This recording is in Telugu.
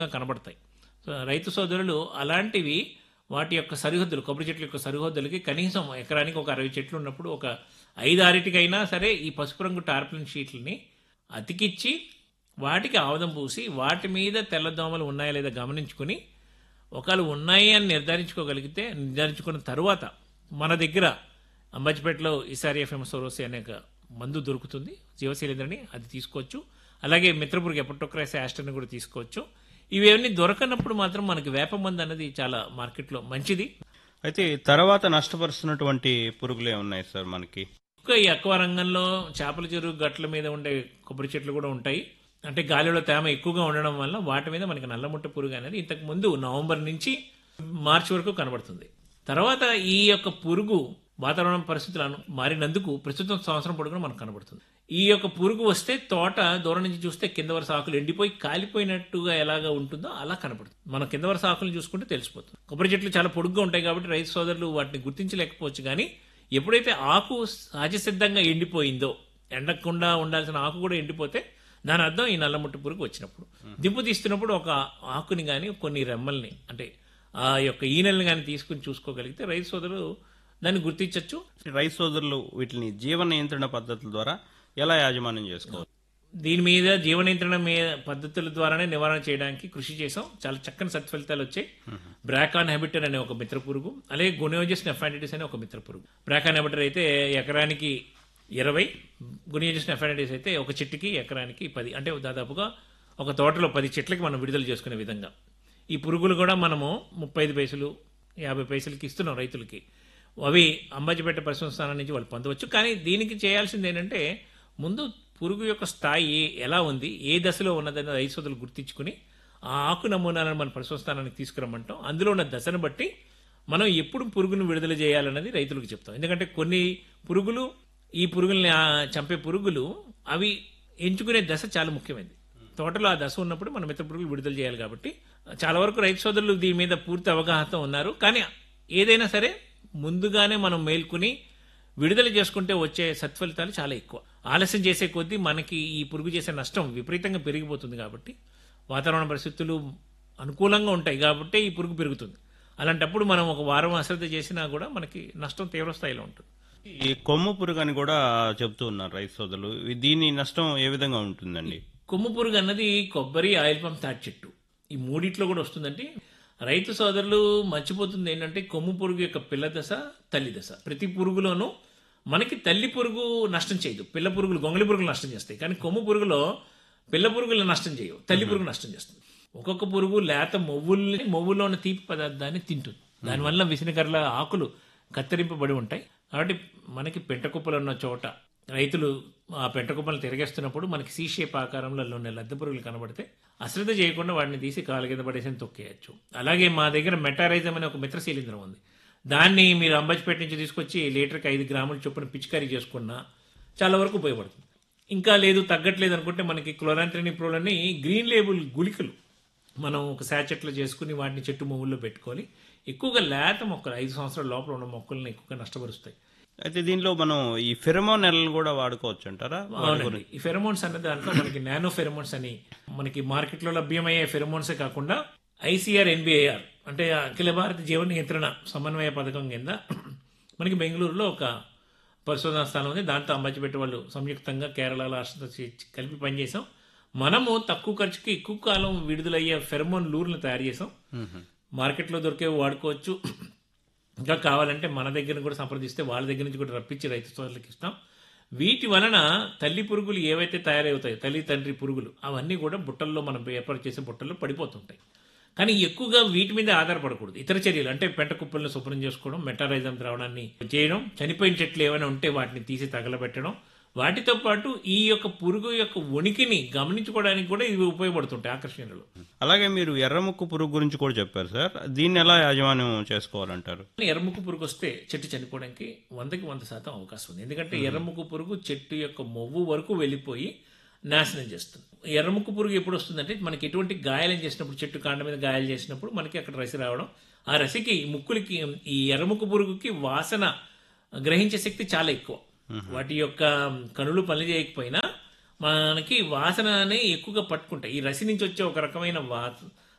కనబడతాయి సో రైతు సోదరులు అలాంటివి వాటి యొక్క సరిహద్దులు కొబ్బరి చెట్ల యొక్క సరిహద్దులకి కనీసం ఎకరానికి ఒక అరవై చెట్లు ఉన్నప్పుడు ఒక ఐదు ఆరిటికైనా సరే ఈ పసుపు రంగు టార్పిలిన్ షీట్లని అతికిచ్చి వాటికి ఆవదం పూసి వాటి మీద తెల్లదోమలు ఉన్నాయా లేదా గమనించుకుని ఒకవేళ ఉన్నాయి అని నిర్ధారించుకోగలిగితే నిర్ధారించుకున్న తర్వాత మన దగ్గర అంబాజీపేటలో ఇసారియా ఫేమస్ ఓరోసి అనే ఒక మందు దొరుకుతుంది జీవశైలేంద్రని అది తీసుకోవచ్చు అలాగే మిత్రపురికి ఎపటోక్రైస్ యాస్టర్ని కూడా తీసుకోవచ్చు ఇవన్నీ దొరకనప్పుడు మాత్రం మనకి వేప మందు అనేది చాలా మార్కెట్లో మంచిది అయితే తర్వాత నష్టపరుస్తున్నటువంటి పురుగులే ఉన్నాయి సార్ మనకి ఇంకా ఈ అక్వా రంగంలో చేపల చెరువు గట్ల మీద ఉండే కొబ్బరి చెట్లు కూడా ఉంటాయి అంటే గాలిలో తేమ ఎక్కువగా ఉండడం వల్ల వాటి మీద మనకి నల్లముట్ట పురుగు అనేది ఇంతకు ముందు నవంబర్ నుంచి మార్చి వరకు కనబడుతుంది తర్వాత ఈ యొక్క పురుగు వాతావరణ పరిస్థితులు అను- మారినందుకు ప్రస్తుతం సంవత్సరం పొడుగున మనకు కనబడుతుంది ఈ యొక్క పురుగు వస్తే తోట దూరం నుంచి చూస్తే కింద వరుస ఆకులు ఎండిపోయి కాలిపోయినట్టుగా ఎలాగా ఉంటుందో అలా కనబడుతుంది మనం కింద వరుస ఆకులు చూసుకుంటే తెలిసిపోతుంది కొబ్బరి చెట్లు చాలా పొడుగ్గా ఉంటాయి కాబట్టి రైతు సోదరులు వాటిని గుర్తించలేకపోవచ్చు కానీ ఎప్పుడైతే ఆకు సహజ సిద్ధంగా ఎండిపోయిందో ఎండకుండా ఉండాల్సిన ఆకు కూడా ఎండిపోతే దాని అర్థం ఈ నల్లముట్టు పురుగు వచ్చినప్పుడు దింపు తీస్తున్నప్పుడు ఒక ఆకుని కానీ కొన్ని రెమ్మల్ని అంటే ఆ యొక్క ఈనెల్ని కానీ తీసుకుని చూసుకోగలిగితే రైతు సోదరులు దాన్ని గుర్తించవచ్చు రైతు సోదరులు వీటిని జీవ నియంత్రణ పద్ధతుల ద్వారా ఎలా యాజమాన్యం చేసుకోవాలి దీని మీద జీవ నియంత్రణ మీద పద్ధతుల ద్వారానే నివారణ చేయడానికి కృషి చేసాం చాలా చక్కని సత్ఫలితాలు వచ్చాయి బ్రాకాన్ హెబిటర్ అనే ఒక మిత్ర పురుగు అలాగే గునియోజస్ నెఫాంటిటిస్ అనే ఒక మిత్ర పురుగు బ్రాకాన్ హెబిటర్ అయితే ఎకరానికి ఇరవై గునియోజస్ నెఫాంటిటిస్ అయితే ఒక చెట్టుకి ఎకరానికి పది అంటే దాదాపుగా ఒక తోటలో పది చెట్లకి మనం విడుదల చేసుకునే విధంగా ఈ పురుగులు కూడా మనము ముప్పై ఐదు పైసలు యాభై పైసలకి ఇస్తున్నాం రైతులకి అవి అంబాజీపేట పరిశ్రమ స్థానం నుంచి వాళ్ళు పొందవచ్చు కానీ దీనికి చేయాల్సింది ఏంటంటే ముందు పురుగు యొక్క స్థాయి ఎలా ఉంది ఏ దశలో ఉన్నదని రైతు సోదరులు గుర్తించుకుని ఆ ఆకు నమూనాలను మన పరిశ్రమ స్థానానికి తీసుకురమ్మంటాం అందులో ఉన్న దశను బట్టి మనం ఎప్పుడు పురుగును విడుదల చేయాలన్నది రైతులకు చెప్తాం ఎందుకంటే కొన్ని పురుగులు ఈ పురుగుల్ని ఆ, చంపే పురుగులు అవి ఎంచుకునే దశ చాలా ముఖ్యమైనది తోటలో ఆ దశ ఉన్నప్పుడు మనం మిత్ర పురుగులు విడుదల చేయాలి కాబట్టి చాలా వరకు రైతు సోదరులు దీని మీద పూర్తి అవగాహన ఉన్నారు కానీ ఏదైనా సరే ముందుగానే మనం మేల్కొని విడుదల చేసుకుంటే వచ్చే సత్ఫలితాలు చాలా ఎక్కువ ఆలస్యం చేసే కొద్దీ మనకి ఈ పురుగు చేసే నష్టం విపరీతంగా పెరిగిపోతుంది కాబట్టి వాతావరణ పరిస్థితులు అనుకూలంగా ఉంటాయి కాబట్టి ఈ పురుగు పెరుగుతుంది అలాంటప్పుడు మనం ఒక వారం అశ్రద్ధ చేసినా కూడా మనకి నష్టం తీవ్ర స్థాయిలో ఉంటుంది ఈ కొమ్ము పురుగు అని కూడా చెప్తూ ఉన్నారు రైతు సోదరులు ఈ- దీని నష్టం ఏ విధంగా ఉంటుందండి కొమ్ము పురుగు అన్నది కొబ్బరి ఆయిల్ పంప్ తాటి చెట్టు ఈ మూడిట్లో కూడా వస్తుందండి రైతు సోదరులు మర్చిపోతుంది ఏంటంటే కొమ్ము పురుగు యొక్క పిల్ల దశ తల్లి దశ ప్రతి పురుగులోనూ మనకి తల్లి పురుగు నష్టం చేయదు పిల్ల పురుగులు గొంగళి పురుగులు నష్టం చేస్తాయి కానీ కొమ్ము పురుగులో పిల్ల పురుగులు నష్టం చేయవు తల్లి పురుగు నష్టం చేస్తుంది ఒక్కొక్క పురుగు లేత మొవ్వుల్ని మొవ్వులో ఉన్న తీపి పదార్థాన్ని తింటుంది దానివల్ల విసినకర్ల ఆకులు కత్తిరింపబడి ఉంటాయి కాబట్టి మనకి పెంటకుప్పలు ఉన్న చోట రైతులు ఆ పెంటకుప్పలు తిరిగేస్తున్నప్పుడు మనకి సీ షేప్ ఆకారంలో ఉన్న లద్దె పురుగులు కనబడితే అశ్రద్ధ చేయకుండా వాటిని తీసి కాలు కింద పడేసి తొక్కేయచ్చు అలాగే మా దగ్గర మెటారైజం అనే ఒక మిత్ర శీలింద్రం ఉంది దాన్ని మీరు అంబాజీపేట నుంచి తీసుకొచ్చి లీటర్కి ఐదు గ్రాముల చొప్పున పిచికారీ చేసుకున్నా చాలా వరకు ఉపయోగపడుతుంది ఇంకా లేదు తగ్గట్లేదు అనుకుంటే మనకి క్లోరాంత్రిని ప్రోలని గ్రీన్ లేబుల్ గుళికలు మనం ఒక శాచెట్లో చేసుకుని వాటిని చెట్టు మొవ్వుల్లో పెట్టుకొని ఎక్కువగా లేత మొక్కలు ఐదు సంవత్సరాల లోపల ఉన్న మొక్కలను ఎక్కువగా నష్టపరుస్తాయి అయితే దీనిలో మనం ఈ ఫెరమోన్ నెలలు కూడా వాడుకోవచ్చు అంటారా అవునండి ఈ ఫెరమోన్స్ అన్న దాంట్లో మనకి నానో ఫెరమోన్స్ అని మనకి మార్కెట్లో లభ్యమయ్యే ఫెరమోన్సే కాకుండా ఐసీఆర్ ఎన్బిఐఆర్ అంటే అఖిల భారత జీవ నియంత్రణ సమన్వయ పథకం కింద మనకి బెంగళూరులో ఒక పరిశోధనా స్థానం ఉంది దాంతో అంబాజీపేట వాళ్ళు సంయుక్తంగా కేరళ రాష్ట్రంతో చే- కలిపి పనిచేసాం మనము తక్కువ ఖర్చుకి ఎక్కువ కాలం విడుదలయ్యే ఫెరమోన్ లూర్లను తయారు చేసాం మార్కెట్లో దొరికేవి వాడుకోవచ్చు ఇంకా కావాలంటే మన దగ్గర కూడా సంప్రదిస్తే వాళ్ళ దగ్గర నుంచి కూడా రప్పించి రైతు సోదరులకు ఇస్తాం వీటి వలన తల్లి పురుగులు ఏవైతే తయారవుతాయో తల్లి తండ్రి పురుగులు అవన్నీ కూడా బుట్టల్లో మనం ఏర్పాటు చేసే బుట్టల్లో పడిపోతుంటాయి కానీ ఎక్కువగా వీటి మీద ఆధారపడకూడదు ఇతర చర్యలు అంటే పెంట కుప్పలను శుభ్రం చేసుకోవడం మెటారైజం ద్రావణాన్ని చేయడం చనిపోయిన చెట్లు ఏమైనా ఉంటే వాటిని తీసి తగలబెట్టడం వాటితో పాటు ఈ యొక్క పురుగు యొక్క ఉనికిని గమనించుకోవడానికి కూడా ఇవి ఉపయోగపడుతుంటాయి ఆకర్షణలు అలాగే మీరు ఎర్రముక్కు పురుగు గురించి కూడా చెప్పారు సార్ దీన్ని ఎలా యాజమాన్యం చేసుకోవాలంటారు ఎర్రముక్కు పురుగు వస్తే చెట్టు చనిపోవడానికి వందకి వంద శాతం అవకాశం ఉంది ఎందుకంటే ఎర్రముక్కు పురుగు చెట్టు యొక్క మొవ్వు వరకు వెళ్ళిపోయి నాశనం చేస్తుంది ఎర్రముక్కు పురుగు ఎప్పుడు వస్తుందంటే మనకి ఎటువంటి గాయాలు చేసినప్పుడు చెట్టు కాండ మీద గాయాలు చేసినప్పుడు మనకి అక్కడ రసి రావడం ఆ రసికి ముక్కులకి ఈ ఎర్రముక్కు పురుగుకి వాసన గ్రహించే శక్తి చాలా ఎక్కువ వాటి యొక్క కనులు పని చేయకపోయినా మనకి వాసనని ఎక్కువగా పట్టుకుంటాయి ఈ రసి నుంచి వచ్చే ఒక రకమైన వా